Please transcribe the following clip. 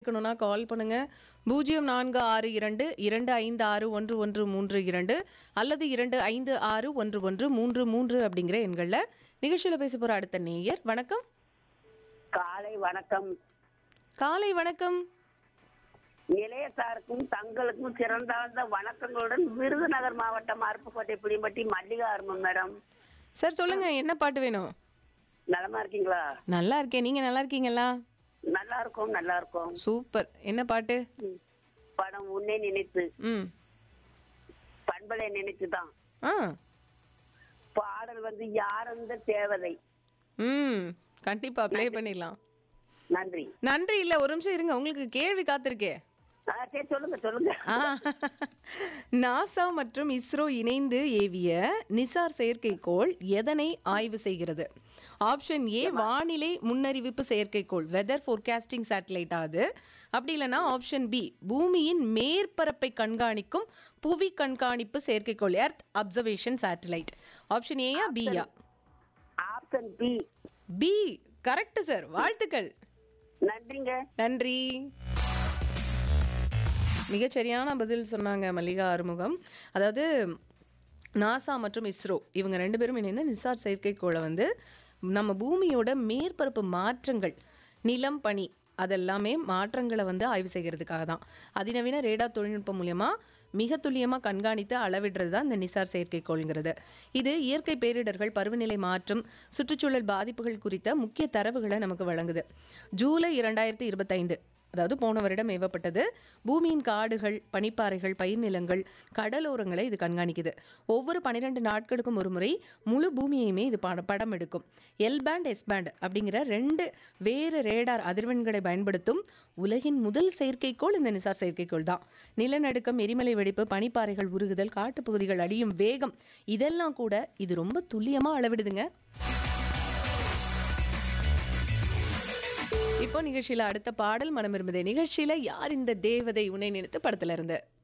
கேட்கணும்னா கால் பண்ணுங்க பூஜ்ஜியம் நான்கு ஆறு இரண்டு இரண்டு ஐந்து ஆறு ஒன்று ஒன்று மூன்று இரண்டு அல்லது இரண்டு ஐந்து ஆறு ஒன்று ஒன்று மூன்று மூன்று அப்படிங்கிற எண்களில் நிகழ்ச்சியில் பேச போகிற அடுத்த நேயர் வணக்கம் காலை வணக்கம் காலை வணக்கம் நிலையத்தாருக்கும் தங்களுக்கும் சிறந்தாழ்ந்த வணக்கங்களுடன் விருதுநகர் மாவட்டம் அருப்புக்கோட்டை புளியம்பட்டி மல்லிகா அருமன் மேடம் சார் சொல்லுங்க என்ன பாட்டு வேணும் நலமா இருக்கீங்களா நல்லா இருக்கேன் நீங்க நல்லா இருக்கீங்களா நல்லா இருக்கும் நல்லா இருக்கும் சூப்பர் என்ன பாட்டு ம். படம் உன்னை நினைத்து ம் பண்பலை நினைத்துதான் ஆ பாடல் வந்து யாரந்த தேவதை ம் கண்டிப்பா ப்ளே பண்ணிடலாம் நன்றி நன்றி இல்ல ஒரு நிமிஷம் இருங்க உங்களுக்கு கேள்வி காத்திருக்கே ஆ சரி சொல்லுங்க சொல்லுங்க ஆ. நாசா மற்றும் இஸ்ரோ இணைந்து ஏவிய நிசார் செயற்கைக்கோள் எதனை ஆய்வு செய்கிறது ஆப்ஷன் ஏ வானிலை முன்னறிவிப்பு செயற்கைக்கோள் வெதர் ஃபோர்காஸ்டிங் சேட்டலைட் அது அப்படி இல்லைன்னா ஆப்ஷன் பி பூமியின் மேற்பரப்பை கண்காணிக்கும் புவி கண்காணிப்பு செயற்கைக்கோள் எர்த் அப்சர்வேஷன் சேட்டலைட் ஆப்ஷன் ஏயா பியா option B B correct sir வாழ்த்துக்கள் நன்றிங்க நன்றி மிகச்சரியான பதில் சொன்னாங்க மல்லிகா ஆறுமுகம் அதாவது நாசா மற்றும் இஸ்ரோ இவங்க ரெண்டு பேரும் இணைந்து நிசார் செயற்கைக்கோளை வந்து நம்ம பூமியோட மேற்பரப்பு மாற்றங்கள் நிலம் பனி அதெல்லாமே மாற்றங்களை வந்து ஆய்வு செய்கிறதுக்காக தான் அதிநவீன ரேடார் தொழில்நுட்பம் மூலயமா மிக துல்லியமாக கண்காணித்து அளவிடுறது தான் இந்த நிசார் செயற்கைக்கோள்ங்கிறது இது இயற்கை பேரிடர்கள் பருவநிலை மாற்றம் சுற்றுச்சூழல் பாதிப்புகள் குறித்த முக்கிய தரவுகளை நமக்கு வழங்குது ஜூலை இரண்டாயிரத்தி இருபத்தைந்து அதாவது போன வருடம் ஏவப்பட்டது பூமியின் காடுகள் பனிப்பாறைகள் பயிர்நிலங்கள் கடலோரங்களை இது கண்காணிக்குது ஒவ்வொரு பன்னிரெண்டு நாட்களுக்கும் ஒரு முறை முழு பூமியையுமே இது பட படம் எடுக்கும் எல் பேண்ட் எஸ் பேண்ட் அப்படிங்கிற ரெண்டு வேறு ரேடார் அதிர்வெண்களை பயன்படுத்தும் உலகின் முதல் செயற்கைக்கோள் இந்த நிசார் செயற்கைக்கோள் தான் நிலநடுக்கம் எரிமலை வெடிப்பு பனிப்பாறைகள் உருகுதல் காட்டுப்பகுதிகள் அழியும் வேகம் இதெல்லாம் கூட இது ரொம்ப துல்லியமாக அளவிடுதுங்க இப்போ நிகழ்ச்சியில அடுத்த பாடல் மனம் இருந்ததே நிகழ்ச்சியில யார் இந்த தேவதை உன்னை நினைத்து படத்துல இருந்து